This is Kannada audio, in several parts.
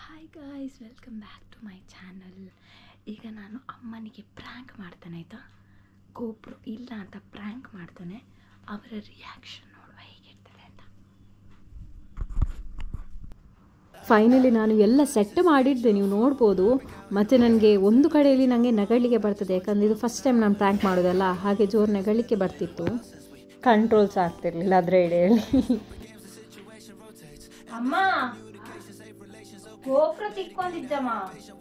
Hi guys welcome back to my channel ಈಗ ನಾನು ಅಮ್ಮನಿಗೆ ಪ್ರ್ಯಾಂಕ್ ಮಾಡ್ತಾನೆ ಆಯಿತಾ ಗೋಪ್ರು ಇಲ್ಲ ಅಂತ ಪ್ರ್ಯಾಂಕ್ ಮಾಡ್ತಾನೆ ಅವರ ರಿಯಾಕ್ಷನ್ ನೋಡುವ ಹೇಗಿರ್ತದೆ ಅಂತ ಫೈನಲಿ ನಾನು ಎಲ್ಲ ಸೆಟ್ ಮಾಡಿದ್ದೆ ನೀವು ನೋಡ್ಬೋದು ಮತ್ತು ನನಗೆ ಒಂದು ಕಡೆಯಲ್ಲಿ ನನಗೆ ನಗಲಿಕ್ಕೆ ಬರ್ತದೆ ಯಾಕಂದರೆ ಇದು ಫಸ್ಟ್ ಟೈಮ್ ನಾನು ಪ್ರ್ಯಾಂಕ್ ಮಾಡೋದಲ್ಲ ಹಾಗೆ ಜೋರು ನಗಲಿಕ್ಕೆ ಬರ್ತಿತ್ತು ಕಂಟ್ರೋಲ್ಸ್ ಆಗ್ತಿರ್ಲಿಲ್ಲ ಅದರ ಎಡೆಯಲ್ಲಿ ಅಮ್ಮ ಗೋಪುರ ತಿಕ್ಕೊಂಡಿದ್ದಮ್ಮ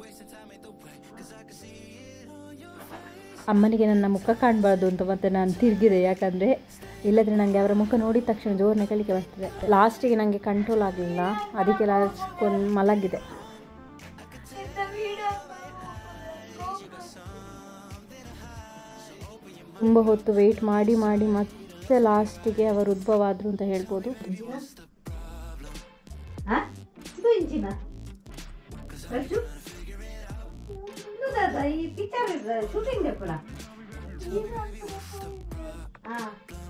ಅಮ್ಮನಿಗೆ ನನ್ನ ಮುಖ ಕಾಣಬಾರ್ದು ಅಂತ ಮತ್ತೆ ನಾನು ತಿರುಗಿದೆ ಯಾಕಂದರೆ ಇಲ್ಲದ್ರೆ ನನಗೆ ಅವರ ಮುಖ ನೋಡಿದ ತಕ್ಷಣ ಜೋರು ನಗಲಿಕ್ಕೆ ಬರ್ತದೆ ಲಾಸ್ಟಿಗೆ ನನಗೆ ಕಂಟ್ರೋಲ್ ಆಗಲಿಲ್ಲ ಅದಕ್ಕೆ ಲಾಸ್ಟ್ ಮಲಗಿದೆ ತುಂಬ ಹೊತ್ತು ವೆಯ್ಟ್ ಮಾಡಿ ಮಾಡಿ ಮತ್ತೆ ಲಾಸ್ಟಿಗೆ ಅವರು ಉದ್ಭವ ಆದರು ಅಂತ ಹೇಳ್ಬೋದು ಇದು ಇಂಚಿನ ರಜ್ಜು ಇಲ್ಲದ ಈ ಪಿಕ್ಚರ್ ಶೂಟಿಂಗ್ ಕೂಡ ಹಾ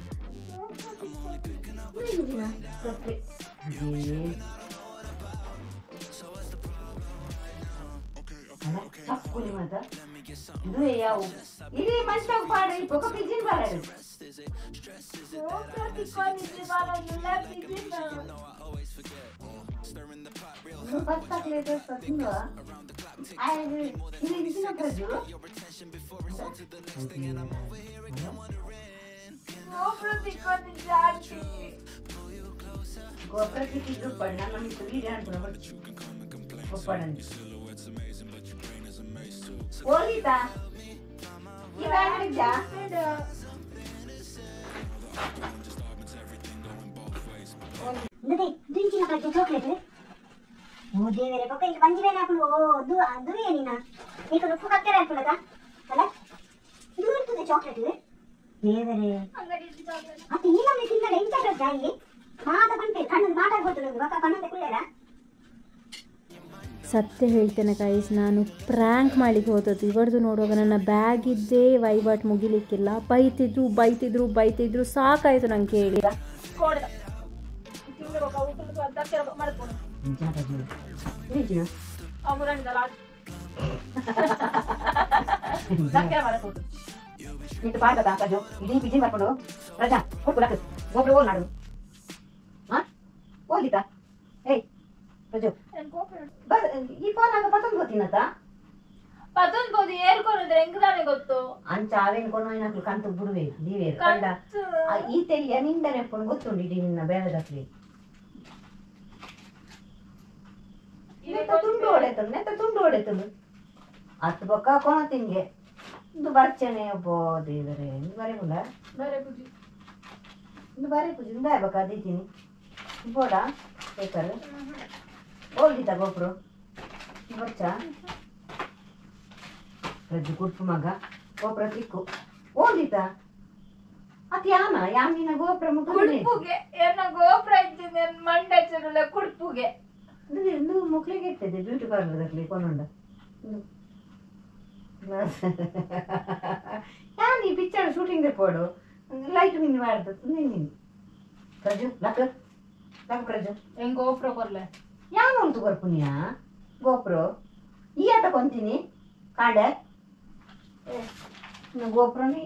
ಇದು ಇಂಚಿನ ಸೊಪ್ಪೆ. ಅದೇ. ಅಲ್ಲ, ಚಪ್ಪುಲಿ ಮಾತ ಇದು ಯಾವ ಇಲ್ಲಿ ಮಂಚ ಪಾಡ ಈ ಪೊಕ ಪಿಜಿನ್ ಬಾರ ಪತ್ತಾಕ್ಲೇದು ತಿನ್ನುವ ಆಯ್ತು ಇಲ್ಲಿ ಇಂಚಿನ ಪ್ರಜು ಗೋಪುರ ಸಿಕ್ಕಿದ್ರು ಬಣ್ಣ ನಮಗೆ ಸುರಿ ಅನ್ಕೊಂಡು ಒಪ್ಪಣ ಹೋಗಿತಾ ಈಗ ಮಾಡಿದ್ದ ದುಡಿ ದುಂಚಿನ ಬಗ್ಗೆ ಚಾಕ್ಲೇಟ್ ಓ ದೇವರೇ ಪಕ್ಕ ಇಲ್ಲಿ ಬಂಜಿ ಮೇಲೆ ಹಾಕೊಂಡು ಓ ದು ದುರಿಯ ನೀನ ನೀನು ಉಪ್ಪು ಕಕ್ಕರೆ ಹಾಕ್ಬಿಡದ ಅಲ್ಲ ಇದು ಇರ್ತದೆ ಚಾಕ್ಲೇಟ್ ದೇವರೇ ಮತ್ತೆ ಈ ನಮ್ಗೆ ತಿಂದರೆ ಎಂತ ಚಾಕ್ಲೇಟ್ ಇಲ್ಲಿ ಮಾತ ಬಂತೆ ಕಣ್ಣು ಮಾತಾಡ್ಬೋದು ಬಕ್ಕ ಕಣ್ಣಂತೆ ಕುಳ್ಳೇರ ಸತ್ಯ ಹೇಳ್ತೇನೆ ಗೈಸ್ ನಾನು ಪ್ರ್ಯಾಂಕ್ ಮಾಡಲಿಕ್ಕೆ ಹೋದದ್ದು ಇವರದು ನೋಡುವಾಗ ನನ್ನ ಬ್ಯಾಗ್ ಇದ್ದೇ ವಹಿವಾಟು ಮುಗಿಲಿಕ್ಕಿಲ್ಲ ಬೈತಿದ್ರು ಬೈತಿದ್ರು ಬೈತಿದ್ರು ಸಾಕಾಯಿತು ನಂಗೆ ಕೇಳಿ ಇಂಚಿನ ಪ್ರಜು ಇಂಚಿನ ಇಟ್ಟು ಪಾಡ್ದ ಪ್ರಜು ಇಡೀ ಪಿಜಿನ್ ಬರ್ಕೊಂಡು ರಜಾ ಕೊಟ್ಟು ಲಕ್ಕ ಗೋಪುರ ಓಲ್ ಮಾಡು ಹಾ ಹೋಗಿತಾ ಏಯ್ ಪ್ರಜು ಬರ್ ಈ ಫೋನ್ ಆಗ ಪತ್ತೊಂದು ಗೊತ್ತಿನತ್ತ ಪತ್ತೊಂದು ಬೋದು ಏರ್ಕೊಂಡ್ರೆ ಹೆಂಗ್ ತಾನೇ ಗೊತ್ತು ಅಂಚ ಅವೇನು ಕೊಂಡು ಏನಾಗ್ಲು ಕಂತು ಬಿಡುವೆ ನೀವೇ ಕಂಡ ಆ, ಈ ತೆಲಿಯ ನಿಂದ ನೆಪ್ಕೊಂಡು ಗೊತ್ತುಂಡು ಇಡೀ ನಿನ್ನ ಬೇಡದಕ್ಲಿ ನೆತ್ತ ತುಂಡು ಹೊಡೆತಂದು ನೆತ್ತ ತುಂಡು ಹೊಡೆತಂದು ಹತ್ತು ಬೊಕ್ಕ ಕೊಣ ತಿಂಗೆ ಇದು ಬರ್ಚನೆ ಒಬ್ಬ ದೇವರೇ ಇದು ಬರೆಗುಂಡ ಬೇರೆ ಪೂಜಿ ಇದು ಬರೆ ಪೂಜೆ ಇಂದ ಬಕ್ಕ ಅದೀತೀನಿ ಬೋಡ ಪೇಪರ್ ಹೋಗಿದ್ದ ಗೋಪುರ ಬರ್ಚ ಪ್ರಜ್ಜು ಕುಡ್ಪು ಮಗ ಗೋಪುರ ತಿಕ್ಕು ಹೋಗಿದ್ದ ಅತ್ ಯಾನ ಯಾಮಿನ ಗೋಪುರ ಮುಟ್ಟ ಕುಡ್ಪುಗೆ ಏನ ಗೋಪುರ ಇದ್ದಿದ್ದೆ ಮಂಡೆ ಚೆರುಳ ಕುಡ್ಪುಗೆ ಇದು ಮುಕ್ಳಿಗೆ ಇರ್ತದೆ ಬ್ಯೂಟಿ ಪಾರ್ಲರ್ದಲ್ಲಿ ಕೊಂಡುಂಡ ಯಾನ್ ಈ ಪಿಕ್ಚರ್ ಶೂಟಿಂಗ್ ಪೋಡು ಲೈಟ್ ಮಿನ್ ಮಾಡ್ದು ನಿನ್ನ ಪ್ರಜು ಲಕ್ ಲಕ್ ಪ್ರಜು ಹೆಂಗ್ ಗೋಪುರ ಬರ್ಲೆ ಯಾನ್ ಉಂಟು ಬರ್ಪುನಿಯ ಗೋಪುರ ಈ ಆಟ ಕೊಂತೀನಿ ಕಾಂಡೆ ಗೋಪುರ ನೀ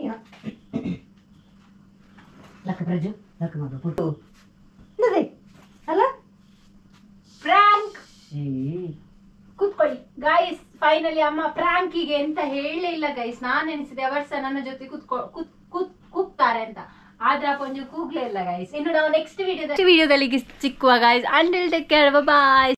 ಲಕ್ ಪ್ರಜು ಲಕ್ ಮಗ ಪುಟ್ಟು ನದಿ ಅಲ್ಲ ಪ್ರ್ಯಾಂಕ್ ಏ ಕೂತ್ಕೊಳ್ಳಿ ಗೈಸ್ ಫೈನಲಿ ಅಮ್ಮ ಪ್ರ್ಯಾಂಕಿಗೆ ಅಂತ ಹೇಳಲೇ ಇಲ್ಲ ಗೈಸ್ ನಾನ್ ಎನಿಸಿದೆ ಅವರ್ ಸಹ ನನ್ನ ಜೊತೆ ಕೂತ್ಕೊ ಕೂತ್ ಕೂತ್ ಕೂಗ್ತಾರೆ ಅಂತ ಆದ್ರೆ ಆ ಕೊಂಚ ಕೂಗ್ಲೇ ಇಲ್ಲ ಗೈಸ್ ಇನ್ನು ನಾವು ನೆಕ್ಸ್ಟ್ ವಿಡಿಯೋದಲ್ಲಿ ವಿಡಿಯೋದಲ್ಲಿ ಸಿಕ್ಕುವ ಗೈಸ್ ಅಂಟಿಲ್ ಟೇಕ್ ಕೇರ್ ಬಾಯ್